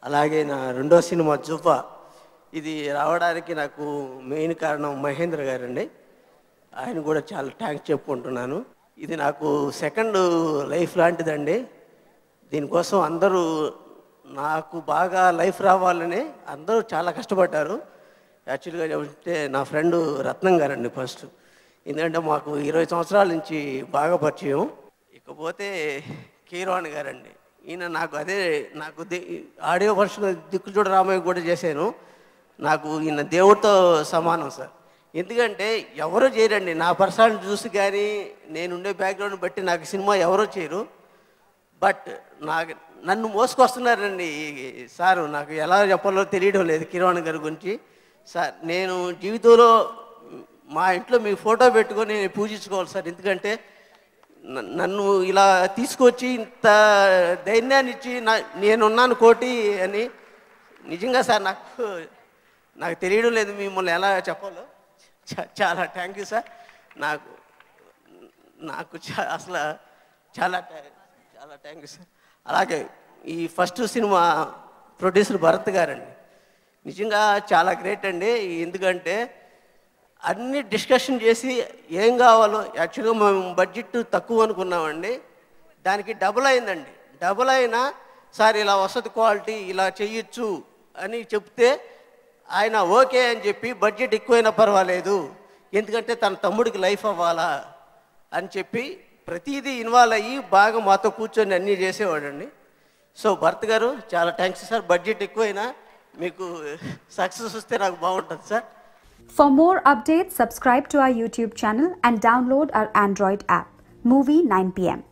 అలాగే నా రెండో సినిమా జుఫా ఇది రావడానికి నాకు మెయిన్ కారణం మహేంద్ర గారండి ఆయన కూడా చాలా థ్యాంక్స్ చెప్పుకుంటున్నాను ఇది నాకు సెకండ్ లైఫ్ లాంటిదండి దీనికోసం అందరూ నాకు బాగా లైఫ్ రావాలని అందరూ చాలా కష్టపడ్డారు యాక్చువల్గా చెప్తే నా ఫ్రెండ్ రత్నం గారండి ఫస్ట్ ఎందుకంటే మాకు ఇరవై సంవత్సరాల నుంచి బాగా పరిచయం ఇకపోతే కీరవాణి గారండి ఈయన నాకు అదే నాకు the audio version Dikkuchuda Ramayya కూడా చేశాను నాకు ఈయన దేవుడితో సమానం సార్ ఎందుకంటే ఎవరో చేయరండి నా పర్సనాలిటీ చూసి కానీ నేనుండే బ్యాక్గ్రౌండ్ బట్టి నాకు సినిమా ఎవరో చేయరు బట్ నాకు నన్ను మోసుకొస్తున్నారండి ఈ సారు నాకు ఎలా చెప్పాలో తెలియడం లేదు కిరణ్ గారి గురించి సార్ నేను జీవితంలో మా ఇంట్లో మీ ఫోటో పెట్టుకొని నేను పూజించుకోవాలి సార్ ఎందుకంటే న- నన్ను ఇలా తీసుకొచ్చి ఇంత ధైర్యాన్ని ఇచ్చి నా నేనున్నాను కోటి అని నిజంగా సార్ నాకు నాకు తెలియడం లేదు మిమ్మల్ని ఎలా చెప్పాలో చా- చాలా థ్యాంక్ యూ సార్ నాకు నాకు చా- అసలు చాలా థ్యా- చాలా థ్యాంక్ యూ సార్ అలాగే ఈ ఫస్ట్ సినిమా ప్రొడ్యూసర్ భరత్ గారండి నిజంగా చాలా గ్రేట్ అండి ఎందుకంటే అన్ని డిస్కషన్ చేసి ఏం కావాలో యాక్చువల్గా మేము బడ్జెట్ తక్కువ అనుకున్నామండి దానికి డబుల్ అయిందండి డబుల్ అయినా సార్ ఇలా వసతి క్వాలిటీ ఇలా చెయ్యొచ్చు అని చెప్తే ఆయన ఓకే అని చెప్పి బడ్జెట్ ఎక్కువైనా పర్వాలేదు ఎందుకంటే తన తమ్ముడికి లైఫ్ అవ్వాలా అని చెప్పి ప్రతిదీ ఇన్వాల్వ్ అయ్యి బాగా మాతో కూర్చొని అన్నీ చేసేవాడండి సో భర్త్ గారు చాలా థ్యాంక్స్ సార్ బడ్జెట్ ఎక్కువైనా మీకు సక్సెస్ వస్తే నాకు బాగుంటుంది sir For more updates, subscribe to our YouTube channel and download our Android app, Movie 9pm.